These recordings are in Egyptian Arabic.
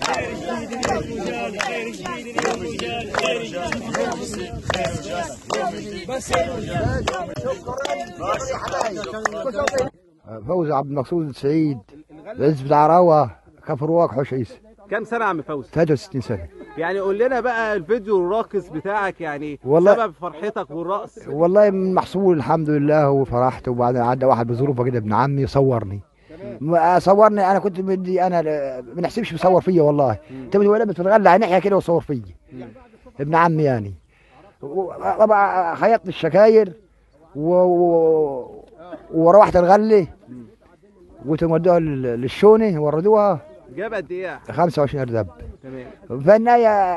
فوزي عبد المقصود سعيد عز بتاع روى كفر واقح عيسى كام سنه يا عم فوزي 63 سنه يعني قول لنا بقى الفيديو الراقص بتاعك يعني والله- سبب فرحتك والرقص والله من محصول الحمد لله وفرحت وبعدين عدى واحد بظروفه كده ابن عمي صورني ما- صورني انا كنت بدي انا ل- ما نحسبش مصور فيا والله انت ولا بتتغلى على ناحيه كده وصور فيا ابن عمي يعني و- طبعا خيطت الشكاير و... و... وروحت الغله وتمدوها لل- للشونه وردوها جاب قد ايه 25 اردب تمام في النهايه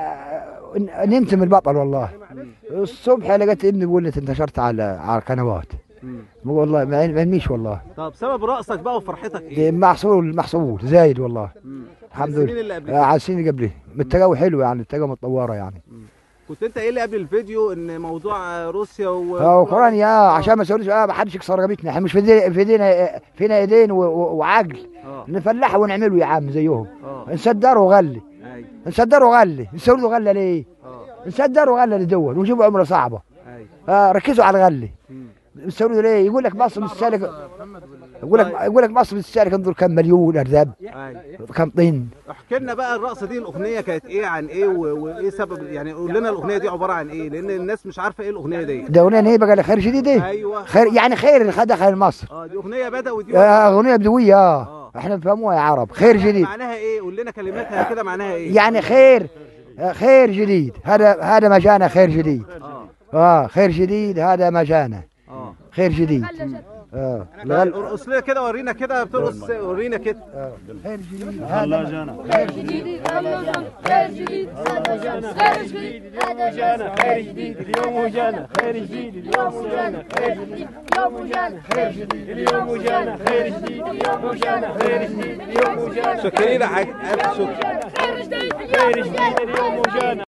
نمت من البطل والله الصبح لقيت ابني بيقول لي أنت انتشرت على على القنوات مم. بقول والله ما ما علميش والله طب سبب رقصك بقى وفرحتك دي ايه محصول محصول زايد والله مم. الحمد السنين لله اللي قبل آه، كده. على السنين اللي قبليه التجاوي حلو يعني التجاوي متطوره يعني كنت انت قايل لي قبل الفيديو ان موضوع روسيا و اه اوكرانيا يا عشان ما تقولش اه ما حدش يكسر رقبتنا احنا مش في ايدينا في ايدينا فينا ايدين و- و- وعقل اه نفلحه ونعمله يا عم زيهم اه نصدره غلي ايوه نصدره غلي نسوله غله ليه؟ اه نصدره غله لدول ونجيبوا عمره صعبه ايوه آه ركزوا على الغله مم. بتسووا ليه؟ يقول لك مصر مستهلك يقول لك يقول لك مصر بتستهلك انظر كم مليون ارداب ايوه كم طن احكي لنا بقى الرقصه دي الاغنيه كانت ايه عن ايه و- وايه سبب يعني قول لنا الاغنيه دي عباره عن ايه لان الناس مش عارفه ايه الاغنيه دي ده اغنيه ايه بقى خير جديد ايه؟ ايوه خير يعني خير اللي خد دخل مصر اه دي اغنيه بدوي دي آه، اغنيه بدويه اه آه. احنا بنفهموها يا عرب خير جديد معناها ايه قول لنا كلماتها كده معناها ايه يعني خير آه، خير جديد هذا هذا ما جانا خير جديد اه اه خير جديد هذا ما جانا اه خير جديد اه طيب، ارقص لنا كده ورينا كده بترقص ورينا كده خير جديد هذا خير جديد رمضان خير جديد رمضان خير جديد هذا جانا خير جديد اليوم وجانا خير جديد اليوم وجانا خير جديد اليوم وجانا خير جديد اليوم وجانا خير جديد اليوم وجانا خير جديد اليوم وجانا شكرا لك الف شكر خير جديد اليوم وجانا